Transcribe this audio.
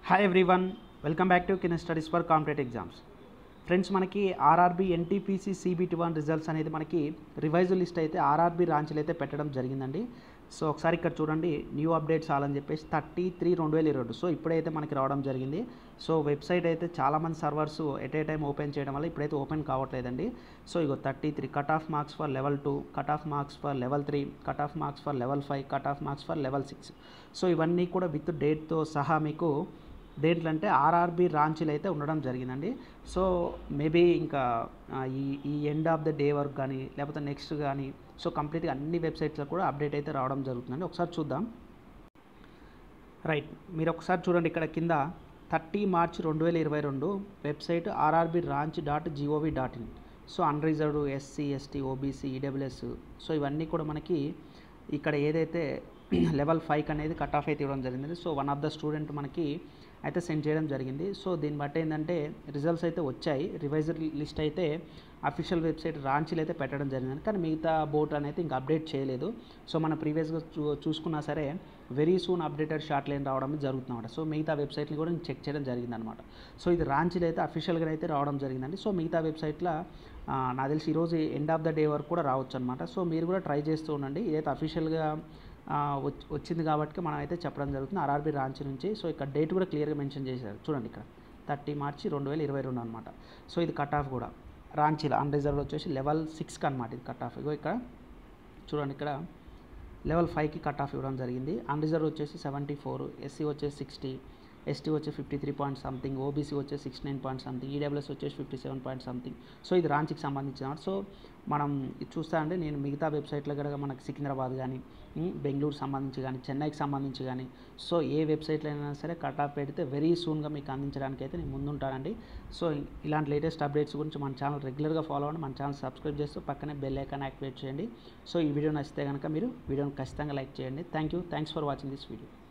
hi everyone welcome back to kin studies for competitive exams friends మనకి RRB NTPC CBT one results అనేది మనకి revise list అయితే RRB రాంచ్లు అయితే పెట్టడం జరిగిందండి సో ఒకసారి ఇక్కడ చూడండి న్యూ అప్డేట్స్ అని చెప్పేసి థర్టీ త్రీ రెండు వేల ఇరవై సో ఇప్పుడైతే మనకి రావడం జరిగింది సో వెబ్సైట్ అయితే చాలామంది servers at a time open చేయడం వల్ల ఇప్పుడైతే ఓపెన్ కావట్లేదండి సో ఇగో thirty three cut off marks for level two cut off marks for level three cut off marks for level five cut off marks for level six so ఇవన్నీ కూడా with డేట్తో సహా మీకు దేంట్లో అంటే ఆర్ఆర్బి రాంచీలు అయితే ఉండడం జరిగిందండి సో మేబీ ఇంకా ఆ, ఈ ఈ ఎండ్ ఆఫ్ ద డే వరకు కానీ లేకపోతే నెక్స్ట్ కానీ సో కంప్లీట్గా అన్ని వెబ్సైట్స్లో కూడా అప్డేట్ అయితే రావడం జరుగుతుందండి ఒకసారి చూద్దాం రైట్ మీరు ఒకసారి చూడండి ఇక్కడ కింద థర్టీ మార్చ్ రెండు వేల ఇరవై రెండు website RRB Ranchi dot gov dot in so unreserved SC ST OBC EWS so ఇవన్నీ కూడా మనకి ఇక్కడ ఏదైతే లెవెల్ ఫైవ్ అనేది కట్ ఆఫ్ అయితే ఇవ్వడం జరిగింది so one of the student మనకి అయితే సెండ్ చేయడం జరిగింది సో దీన్ని బట్టి ఏంటంటే రిజల్ట్స్ అయితే వచ్చాయి రివైజర్ లిస్ట్ అయితే అఫీషియల్ వెబ్సైట్ రాంచీలు అయితే పెట్టడం జరిగింది కానీ మిగతా బోర్డు అనేది ఇంకా అప్డేట్ చేయలేదు సో మన ప్రీవియస్గా చూ చూసుకున్నా సరే very soon updated short line రావడం జరుగుతుందన్నమాట సో మిగతా వెబ్సైట్లు కూడా నేను చెక్ చేయడం జరిగిందనమాట సో ఇది రాంచీలు అయితే అఫీషియల్గా అయితే రావడం జరిగిందండి సో మిగతా వెబ్సైట్లో ఆ, నాకు తెలిసి ఈరోజు ఎండ్ ఆఫ్ ద డే వరకు కూడా రావచ్చు అనమాట సో మీరు కూడా ట్రై చేస్తూ ఉండండి ఇదైతే అఫీషియల్గా వచ్చింది కాబట్టి మనం అయితే చెప్పడం జరుగుతుంది ఆర్ఆర్బీ రాంచీ నుంచి సో ఇక్కడ డేట్ కూడా క్లియర్గా మెన్షన్ చేశారు చూడండి ఇక్కడ థర్టీ మార్చి రెండు వేల ఇరవై రెండు అనమాట సో ఇది కట్ ఆఫ్ కూడా రాంచీలో అన్రిజర్వ్ వచ్చేసి లెవెల్ సిక్స్కి అనమాట ఇది కట్ ఆఫ్ ఇగో ఇక్కడ చూడండి ఇక్కడ లెవెల్ ఫైవ్కి కట్ ఆఫ్ ఇవ్వడం జరిగింది అన్రిజర్వ్ వచ్చేసి సెవెంటీ ఫోర్ ఎస్సీ వచ్చేసి సిక్స్టీ ఎస్టీ వచ్చి fifty three point something OBC వచ్చేసి six nine point something EWS వచ్చేసి fifty seven point something so ఇది రాంచీకి సంబంధించిన సో మనం ఇది చూస్తా అంటే నేను మిగతా వెబ్సైట్లో కూడా మనకి సికింద్రాబాద్ కానీ ఉమ్, బెంగళూరు సంబంధించి కానీ చెన్నైకి సంబంధించి కానీ సో ఏ వెబ్సైట్లో అయినా సరే కట్ ఆఫ్ పెడితే వెరీ సూన్గా మీకు అందించడానికి అయితే నేను ముందుంటానండి సో ఇలాంటి లేటెస్ట్ అప్డేట్స్ గురించి మన ఛానల్ రెగ్యులర్గా ఫాలో అవ్వండి మన ఛానల్ సబ్స్క్రైబ్ చేస్తూ పక్కనే బెల్ ఐకాన్ యాక్టివేట్ చేయండి సో ఈ వీడియో నచ్చితే కనుక మీరు వీడియోని ఖచ్చితంగా లైక్ చేయండి thank you thanks for watching this video